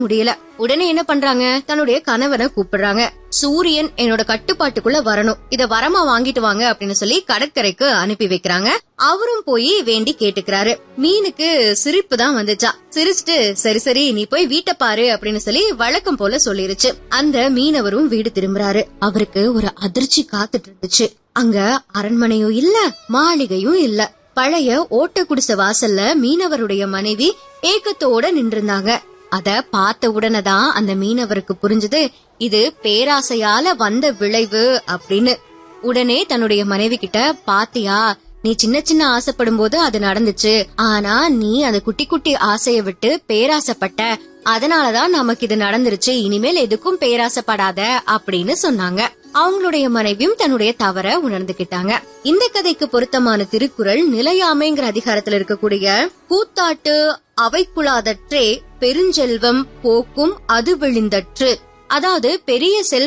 முடியல உடனே என்ன பண்றாங்க தன்னுடைய கணவரை கூப்பிடுறாங்க சூரியன் என்னோட கட்டுப்பாட்டுக்குள்ள வரணும் இத வரமா வாங்கிட்டு வாங்க அப்படின்னு சொல்லி கடற்கரைக்கு அனுப்பி வைக்கிறாங்க அவரும் போய் வேண்டி கேட்டுக்கிறாரு மீனுக்கு சிரிப்பு தான் வந்துச்சா சிரிச்சுட்டு சரி சரி நீ போய் வீட்டை பாரு அப்படின்னு சொல்லி வழக்கம் போல சொல்லிருச்சு அந்த மீனவரும் வீடு திரும்புறாரு அவருக்கு ஒரு அதிர்ச்சி காத்துட்டு இருந்துச்சு அங்க அரண்மனையும் இல்ல மாளிகையும் இல்ல பழைய ஓட்ட குடிசை வாசல்ல மீனவருடைய மனைவி ஏக்கத்தோட நின்றிருந்தாங்க அத பார்த்த உடனே தான் அந்த மீனவருக்கு புரிஞ்சது இது பேராசையால வந்த விளைவு அப்படின்னு உடனே தன்னுடைய மனைவி கிட்ட பாத்தியா நீ சின்ன சின்ன ஆசைப்படும் போது அது நடந்துச்சு ஆனா நீ அந்த குட்டி குட்டி ஆசைய விட்டு பேராசைப்பட்ட அதனாலதான் நமக்கு இது நடந்துருச்சு இனிமேல் எதுக்கும் பேராசைப்படாத அப்படின்னு சொன்னாங்க அவங்களுடைய மனைவியும் தன்னுடைய தவற உணர்ந்துகிட்டாங்க இந்த கதைக்கு பொருத்தமான திருக்குறள் நிலையாமைங்கிற அதிகாரத்துல இருக்கக்கூடிய கூத்தாட்டு அவைக்குளாதற்றே பெருஞ்செல்வம் போக்கும் அது விழிந்தற்று அதாவது பெரிய செல்வ